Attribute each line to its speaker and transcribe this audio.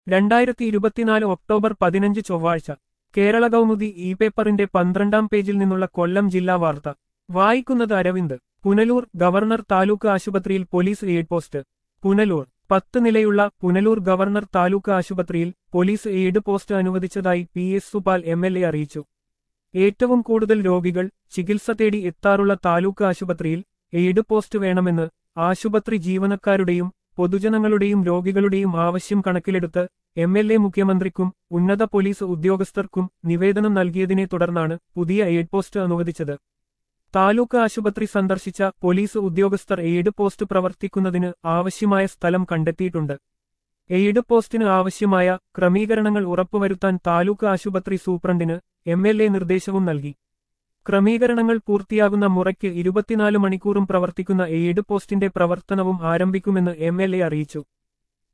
Speaker 1: രണ്ടായിരത്തി ഇരുപത്തിനാല് ഒക്ടോബർ പതിനഞ്ച് ചൊവ്വാഴ്ച കേരള കൗമുദി ഇ പേപ്പറിന്റെ പന്ത്രണ്ടാം പേജിൽ നിന്നുള്ള കൊല്ലം ജില്ലാ വാർത്ത വായിക്കുന്നത് അരവിന്ദ് പുനലൂർ ഗവർണർ താലൂക്ക് ആശുപത്രിയിൽ പോലീസ് എയ്ഡ് പോസ്റ്റ് പുനലൂർ പത്ത് നിലയുള്ള പുനലൂർ ഗവർണർ താലൂക്ക് ആശുപത്രിയിൽ പോലീസ് എയ്ഡ് പോസ്റ്റ് അനുവദിച്ചതായി P S Supal M L A അറിയിച്ചു ഏറ്റവും കൂടുതൽ രോഗികൾ ചികിത്സ തേടി എത്താറുള്ള താലൂക്ക് ആശുപത്രിയിൽ എയ്ഡ് പോസ്റ്റ് വേണമെന്ന് ആശുപത്രി ജീവനക്കാരുടെയും പൊതുജനങ്ങളുടെയും രോഗികളുടെയും ആവശ്യം കണക്കിലെടുത്ത് എം എൽ എ മുഖ്യമന്ത്രിക്കും ഉന്നത പോലീസ് ഉദ്യോഗസ്ഥർക്കും നിവേദനം നൽകിയതിനെ തുടർന്നാണ് പുതിയ എയ്ഡ് പോസ്റ്റ് അനുവദിച്ചത് താലൂക്ക് ആശുപത്രി സന്ദർശിച്ച പോലീസ് ഉദ്യോഗസ്ഥർ എയ്ഡ് പോസ്റ്റ് പ്രവർത്തിക്കുന്നതിന് ആവശ്യമായ സ്ഥലം കണ്ടെത്തിയിട്ടുണ്ട് എയ്ഡ് പോസ്റ്റിന് ആവശ്യമായ ക്രമീകരണങ്ങൾ ഉറപ്പുവരുത്താൻ താലൂക്ക് ആശുപത്രി സൂപ്രണ്ടിന് എം എൽ എ നിർദ്ദേശവും നൽകി ക്രമീകരണങ്ങൾ പൂർത്തിയാകുന്ന മുറയ്ക്ക് ഇരുപത്തിനാല് മണിക്കൂറും പ്രവർത്തിക്കുന്ന എയ്ഡ് പോസ്റ്റിന്റെ പ്രവർത്തനവും ആരംഭിക്കുമെന്ന് എം എൽ എ അറിയിച്ചു